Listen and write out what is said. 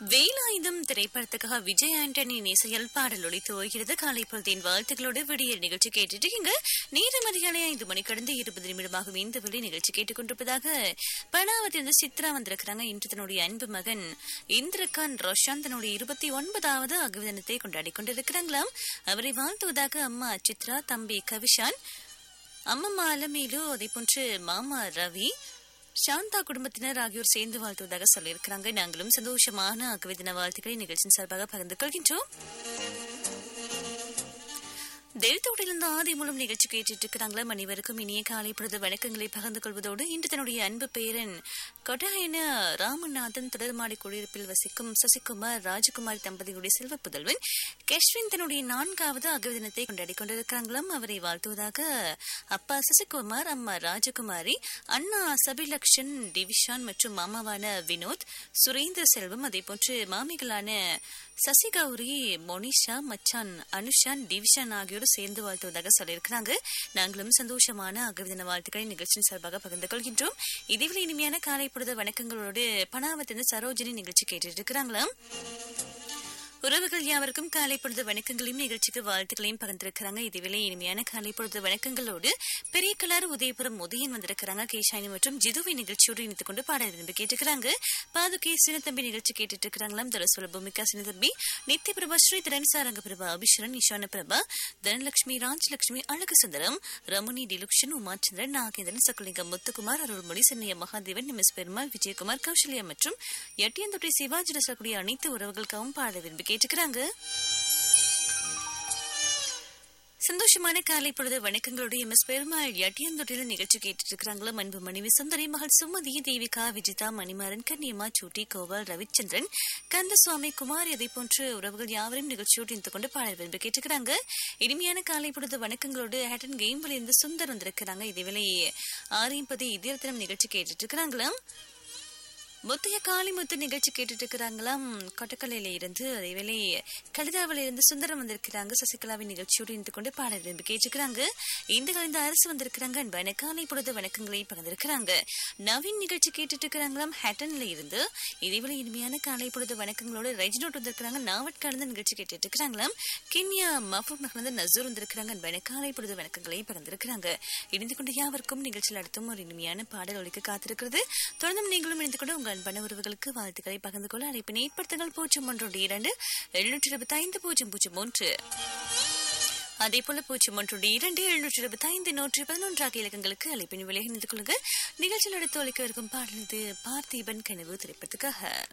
வேலாயுதம் திரைப்படத்துக்காக விஜய் ஆண்டனியின் இசையில் பாடல் ஒளி துவகிறது காலை பொழுதின் வாழ்த்துக்களோடு விடியல் நிகழ்ச்சி கேட்டுட்டு இங்க நேரம் அதிகாலை ஐந்து மணி கடந்து இருபது நிமிடமாக இந்த வெளி நிகழ்ச்சி கேட்டுக்கொண்டிருப்பதாக பனாவத்திலிருந்து சித்ரா வந்திருக்கிறாங்க இன்று தன்னுடைய அன்பு மகன் இந்திரகான் ரோஷான் தன்னுடைய இருபத்தி ஒன்பதாவது அகவிதனத்தை கொண்டாடி கொண்டிருக்கிறாங்களாம் அவரை வாழ்த்துவதாக அம்மா சித்ரா தம்பி கவிஷான் அம்மம்மா அலமேலு அதே போன்று மாமா ரவி சாந்தா குடும்பத்தினர் ஆகியோர் சேர்ந்து வாழ்த்துவதாக சொல்லியிருக்கிறாங்க நாங்களும் சந்தோஷமான அகவிதின வாழ்த்துக்களை நிகழ்ச்சியின் சார்பாக பகிர்ந்து கொள்கின்றோம் டெல்டோட்டிலிருந்து ஆதி மூலம் நிகழ்ச்சி கேட்டுட்டு இருக்கிறாங்களா அனைவருக்கும் இனிய காலை பொழுது வணக்கங்களை பகிர்ந்து கொள்வதோடு இன்று தன்னுடைய அன்பு பேரன் கொட்டகைன ராமநாதன் தொடர்மாடி குடியிருப்பில் வசிக்கும் சசிகுமார் ராஜகுமார் தம்பதியுடைய செல்வ புதல்வன் கெஷ்வின் தன்னுடைய நான்காவது அகவிதினத்தை கொண்டாடி கொண்டிருக்கிறாங்களாம் அவரை வாழ்த்துவதாக அப்பா சசிகுமார் அம்மா ராஜகுமாரி அண்ணா சபிலக்ஷன் டிவிஷான் மற்றும் மாமாவான வினோத் சுரேந்திர செல்வம் அதே போன்று மாமிகளான சசிகௌரி மொனிஷா மச்சான் அனுஷான் டிவிஷான் ஆகியோர் சேர்ந்து வாழ்த்துவதாக சொல்லியிருக்கிறாங்க நாங்களும் சந்தோஷமான அகவிதன வாழ்த்துக்களை நிகழ்ச்சியின் சார்பாக பகிர்ந்து கொள்கின்றோம் இதேவேளை இனிமையான காலை பொழுது வணக்கங்களோடு பணாவத்திலிருந்து சரோஜினி நிகழ்ச்சி கேட்டுட்டு இருக்கிறாங்களாம் உறவுகள் யாவருக்கும் காலை பொழுது வணக்கங்களையும் நிகழ்ச்சிக்கு வாழ்த்துக்களையும் பகிர்ந்திருக்கிறாங்க இதுவேளை இனிமையான காலை பொழுது வணக்கங்களோடு பெரிய கலாறு உதயபுரம் உதயன் வந்திருக்கிறாங்க கேஷாயினி மற்றும் ஜிதுவை நிகழ்ச்சியோடு இணைத்துக் கொண்டு பாட விரும்பி கேட்டுக்கிறாங்க பாதுகே சினத்தம்பி நிகழ்ச்சி கேட்டுட்டு இருக்கிறாங்களாம் தரசுல பூமிகா சினத்தம்பி நித்ய பிரபா ஸ்ரீ திரணிசா ரங்க பிரபா அபிஷரன் நிஷான பிரபா தனலட்சுமி ராஜலட்சுமி அழகு சுந்தரம் ரமணி டிலுக்ஷன் உமாச்சந்திரன் நாகேந்திரன் சக்குலிங்கம் முத்துக்குமார் அருள்மொழி சென்னைய மகாதேவன் எஸ் பெருமாள் விஜயகுமார் கௌசல்யா மற்றும் எட்டியந்தொட்டி சிவாஜி ரசக்கூடிய அனைத்து உறவுகளுக்காகவும் பாட விரும்பி கேட்டுக்கிறாங்க சந்தோஷமான காலை பொழுது வணக்கங்களோட எம் எஸ் பெருமாள் எட்டியந்தொட்டில நிகழ்ச்சி கேட்டுட்டு இருக்கிறாங்களா அன்பு மனைவி சுந்தரி மகள் சுமதி தேவிகா விஜிதா மணிமாறன் கன்னியம்மா சூட்டி கோபால் ரவிச்சந்திரன் கந்தசுவாமி குமார் இதை போன்ற உறவுகள் யாவரையும் நிகழ்ச்சியோடு இருந்து கொண்டு பாடல் விரும்பி கேட்டுக்கிறாங்க இனிமையான காலை பொழுது வணக்கங்களோடு ஹேட்டன் கேம்ல இருந்து சுந்தர் வந்திருக்கிறாங்க இதேவேளை ஆரையும் பதி இதய தினம் நிகழ்ச்சி கேட்டுட்டு இருக்கிறாங்களாம் முத்தைய காளிமுத்து நிகழ்ச்சி கேட்டுட்டு இருக்கிறாங்களாம் கொட்டக்கலையில இருந்து அதேவேளை கலிதாவில இருந்து சுந்தரம் வந்திருக்கிறாங்க சசிகலாவின் நிகழ்ச்சியோடு இருந்து கொண்டு பாடல் விரும்பி கேட்டுக்கிறாங்க இந்த கலந்த அரசு வந்திருக்கிறாங்க அன்பான காலை பொழுது வணக்கங்களை பகிர்ந்திருக்கிறாங்க நவீன் நிகழ்ச்சி கேட்டுட்டு இருக்கிறாங்களாம் ஹேட்டன்ல இருந்து இதேவேளை இனிமையான காலை பொழுது வணக்கங்களோடு ரெஜினோட் வந்திருக்கிறாங்க நாவட் கலந்த நிகழ்ச்சி கேட்டுட்டு இருக்கிறாங்களாம் கென்யா மஃபூக் நகர்ந்து நசூர் வந்திருக்கிறாங்க அன்பான காலை பொழுது வணக்கங்களை பகிர்ந்திருக்கிறாங்க இணைந்து கொண்டு யாவருக்கும் நிகழ்ச்சியில் அடுத்தும் ஒரு இனிமையான பாடல் ஒழிக்க காத்திருக்கிறது தொடர்ந்தும் நீங்களும் இணைந்து கொண்டு உங்கள் அன்பான உறவுகளுக்கு வாழ்த்துக்களை பகிர்ந்து கொள்ள அழைப்பினை ஏற்படுத்துங்கள் பூஜ்ஜியம் ஒன்று இரண்டு எழுநூற்றி இருபத்தி ஐந்து பூஜ்ஜியம் பூஜ்ஜியம் ஒன்று அதே போல பூஜ்ஜியம் ஒன்று இரண்டு எழுநூற்றி இருபத்தி ஐந்து நூற்றி பதினொன்று ஆகிய இலக்கங்களுக்கு அழைப்பின் விலையை நின்று கொள்ளுங்க நிகழ்ச்சியில் அடுத்து ஒழிக்க இருக்கும் பாடல் இது பார்த்திபன் கனவு திரைப்படத்துக்காக